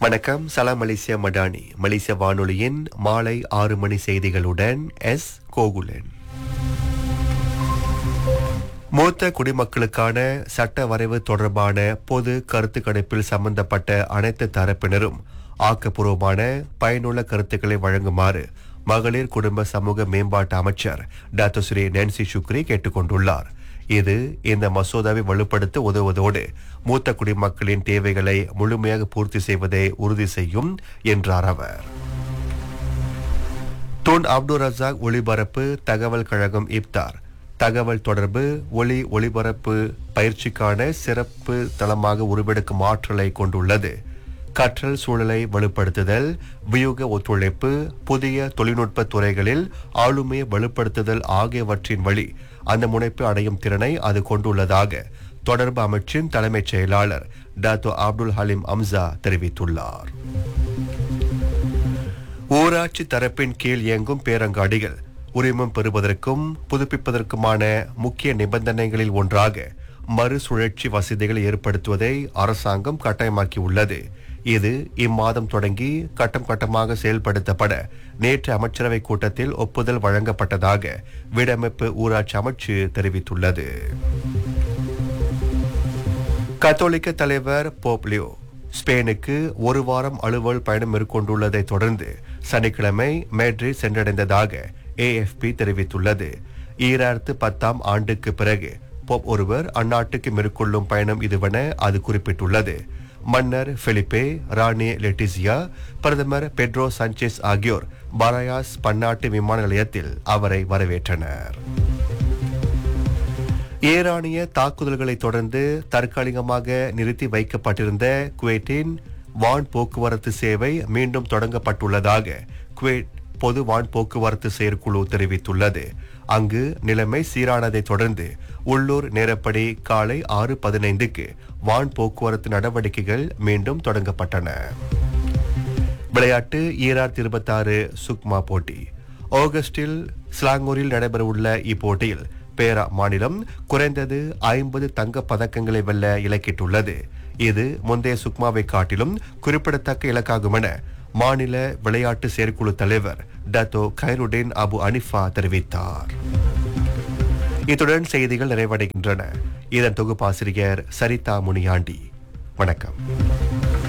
வணக்கம் சலாம் மலேசியா மடானி மலேசிய வானொலியின் மாலை ஆறு மணி செய்திகளுடன் எஸ் கோகுலன் மூத்த குடிமக்களுக்கான சட்ட வரைவு தொடர்பான பொது கருத்து கணிப்பில் சம்பந்தப்பட்ட அனைத்து தரப்பினரும் ஆக்கப்பூர்வமான பயனுள்ள கருத்துக்களை வழங்குமாறு மகளிர் குடும்ப சமூக மேம்பாட்டு அமைச்சர் டாக்டர் ஸ்ரீ நான்சி சுக்ரி கேட்டுக்கொண்டுள்ளார் இது இந்த மசோதாவை வலுப்படுத்த உதவுவதோடு மூத்த குடிமக்களின் தேவைகளை முழுமையாக பூர்த்தி செய்வதை உறுதி செய்யும் என்றார் அவர் தூன் அப்துல் ரசாக் ஒளிபரப்பு தகவல் கழகம் இப்தார் தகவல் தொடர்பு ஒளி ஒளிபரப்பு பயிற்சிக்கான சிறப்பு தளமாக உருவெடுக்கும் ஆற்றலை கொண்டுள்ளது கற்றல் சூழலை வலுப்படுத்துதல் வியூக ஒத்துழைப்பு புதிய தொழில்நுட்ப துறைகளில் ஆளுமையை வலுப்படுத்துதல் ஆகியவற்றின் வழி அந்த முனைப்பு அடையும் திறனை அது கொண்டுள்ளதாக தொடர்பு அமைச்சின் தலைமைச் செயலாளர் டாத்தோ அப்துல் ஹலீம் அம்சா தெரிவித்துள்ளார் ஊராட்சி தரப்பின் கீழ் இயங்கும் பேரங்காடிகள் உரிமம் பெறுவதற்கும் புதுப்பிப்பதற்குமான முக்கிய நிபந்தனைகளில் ஒன்றாக மறுசுழற்சி வசதிகளை ஏற்படுத்துவதை அரசாங்கம் கட்டாயமாக்கியுள்ளது இது இம்மாதம் தொடங்கி கட்டம் கட்டமாக செயல்படுத்தப்பட நேற்று அமைச்சரவை கூட்டத்தில் ஒப்புதல் வழங்கப்பட்டதாக வீடமைப்பு ஊராட்சி அமைச்சு தெரிவித்துள்ளது கத்தோலிக்க தலைவர் போப்லியோ ஸ்பெயினுக்கு ஒரு வாரம் அலுவல் பயணம் மேற்கொண்டுள்ளதை தொடர்ந்து சனிக்கிழமை மேட்ரிட் சென்றடைந்ததாக ஏஎஃப்பி தெரிவித்துள்ளது ஈராயிரத்து பத்தாம் ஆண்டுக்கு பிறகு போப் ஒருவர் அந்நாட்டுக்கு மேற்கொள்ளும் பயணம் இதுவென அது குறிப்பிட்டுள்ளது மன்னர் பிலிப்பே ராணி லெட்டிசியா பிரதமர் பெட்ரோ சாnchez ஆகியோர் பராயாஸ் பன்னாட்டு விமான நிலையத்தில் அவரை வரவேற்றனர் ஈரானிய தாக்குதல்களை தொடர்ந்து தற்காலிகமாக நிறுத்தி வைக்கப்பட்டிருந்த குவைட்டின் வான் போக்குவரத்து சேவை மீண்டும் தொடங்கப்பட்டுள்ளதாக குவைட் பொது வான் போக்குவரத்து செயற்குழு தெரிவித்துள்ளது அங்கு நிலைமை சீரானதை தொடர்ந்து உள்ளூர் நேரப்படி காலை ஆறு பதினைந்துக்கு வான் போக்குவரத்து நடவடிக்கைகள் மீண்டும் தொடங்கப்பட்டன விளையாட்டு ஈராயிரத்தி இருபத்தாறு சுக்மா போட்டி ஆகஸ்டில் ஸ்லாங்கூரில் நடைபெறவுள்ள இப்போட்டியில் பேரா மாநிலம் குறைந்தது ஐம்பது தங்க பதக்கங்களை வெல்ல இலக்கிட்டுள்ளது இது முந்தைய சுக்மாவை காட்டிலும் குறிப்பிடத்தக்க இலக்காகும் என மாநில விளையாட்டு செயற்குழு தலைவர் டத்தோ கைருடீன் அபு அனிஃபா தெரிவித்தார் இத்துடன் செய்திகள் நிறைவடைகின்றன இதன் தொகுப்பாசிரியர் சரிதா முனியாண்டி வணக்கம்